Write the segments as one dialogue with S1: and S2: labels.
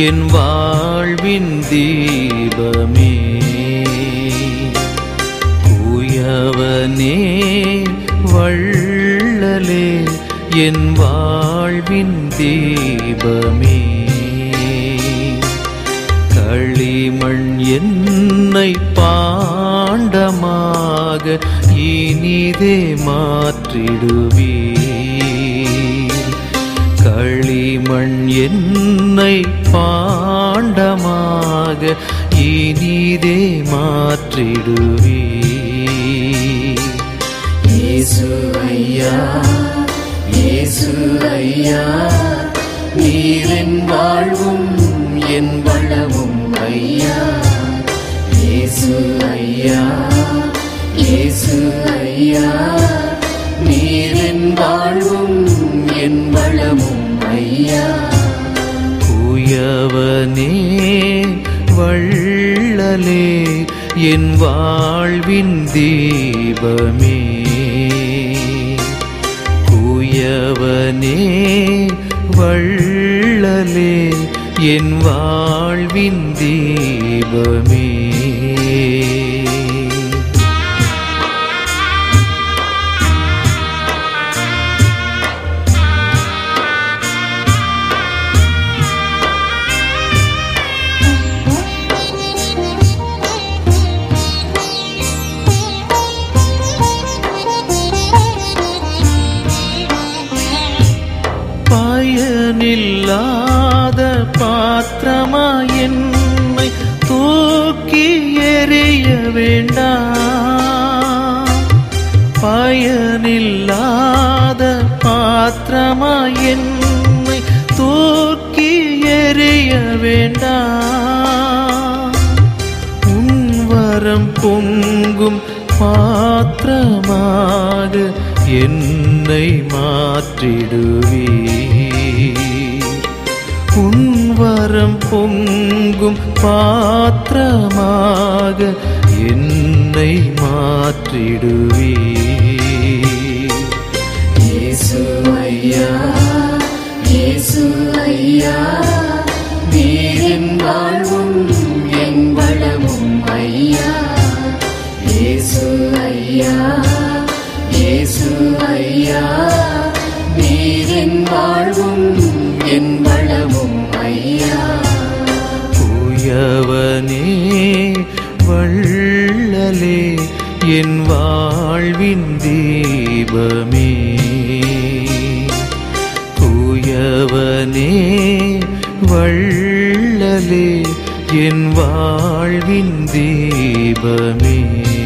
S1: என் வாழ்வின் தீபமே தூயவனே வள்ளலே என் வாழ்வின் தீபமே களிமண் என்னை பாண்டமாக இனிதே மாற்றிடுவீர் களிமண் என்னை பாண்டமாக இனிதே மாற்றிடுவீர் இயேசு ஐயா இயேசு ஐயா நீரின் வாழ்வும் என் வளமும் ஐயா இயேசு ஐயா இயேசு ஐயா நீரின் வாழ்வும் என் வளமும் ஐயா தூயவனே வள்ளலே என் வாழ்வின் தீபமே தூயவனே வள்ளலே என் வாழ்வின் தீபமே பயனில்லாத பாத்திரமா என்னை தூக்கி எறிய வேண்டாம் பயனில்லாத பாத்திரமா என்னை தூக்கி எறிய வேண்டாம் உன்வரம் பொங்கும் பாத்திரமாக என்னை மாற்றிடுவீர் உன்வரம் பொங்கும் பாத்திரமாக என்னை மாற்றிடுவீர் இயேசு ஐயா இயேசு ஐயா நீரின் வாழ்வும் என் வளமும் ஐயா இயேசு ஐயா இயேசு ஐயா நீரின் வாழ்வும் என் வளமும் ஐயா தூயவனே வள்ளலே என் வாழ்வின் தீபமே தூயவனே வள்ளலே என் வாழ்வின் தீபமே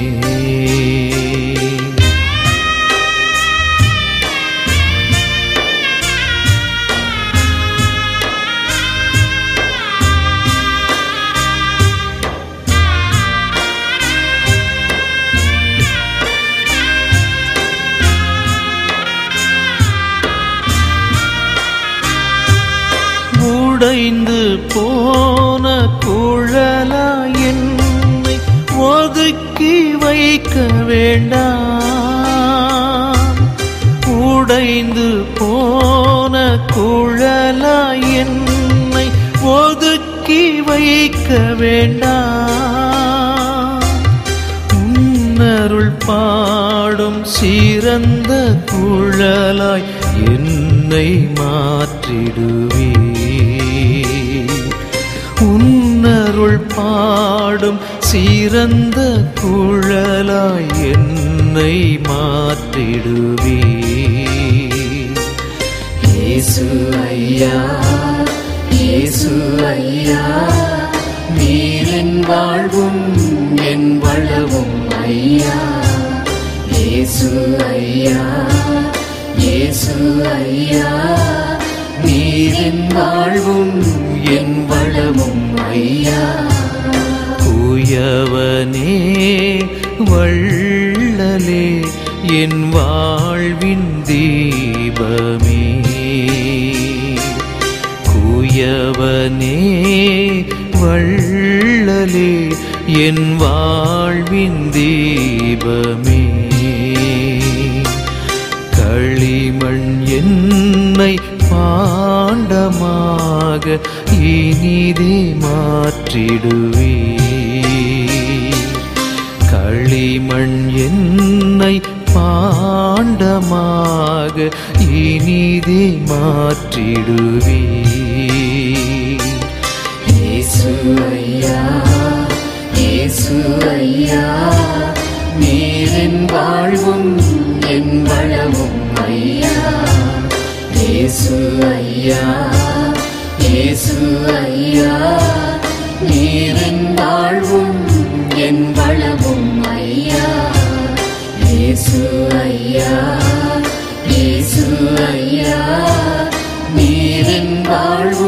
S1: உடைந்து போன குழலா என்னை ஒதுக்கி வைக்க வேண்டாம் உடைந்து போன குழலா என்னை ஒதுக்கி வைக்க வேண்டாம் உன்னருள் பாடும் சிறந்த குழலாய் என்னை மாற்றிடுவீர் உன்னருள் பாடும் சிறந்த குழலாய் என்னை மாற்றிடுவீர் இயேசு ஐயா இயேசு ஐயா நீரின் வாழ்வும் என் வளவும் ஐயா இயேசு ஐயா இயேசு ஐயா நீரின் வாழ்வும் என் வளமும் ஐயா தூயவனே வள்ளலே என் வாழ்வின் தீபமே தூயவனே வள்ளலே என் வாழ்வின் தீபமே களிமண் என்னை பாண்டமாக இனிதே மாற்றிடுவே களிமண் என்னை பாண்டமாக இனிதே மாற்றிடுவே
S2: இயேசு ஐயா இயேசு ஐயா நீரின் வாழ்வும் என் வளமும் ஐயா இயேசு ஐயா இயேசு ஐயா நீரின் வாழ்வும் என் வளமும் ஐயா இயேசு ஐயா இயேசு ஐயா நீரின் வாழ்வும்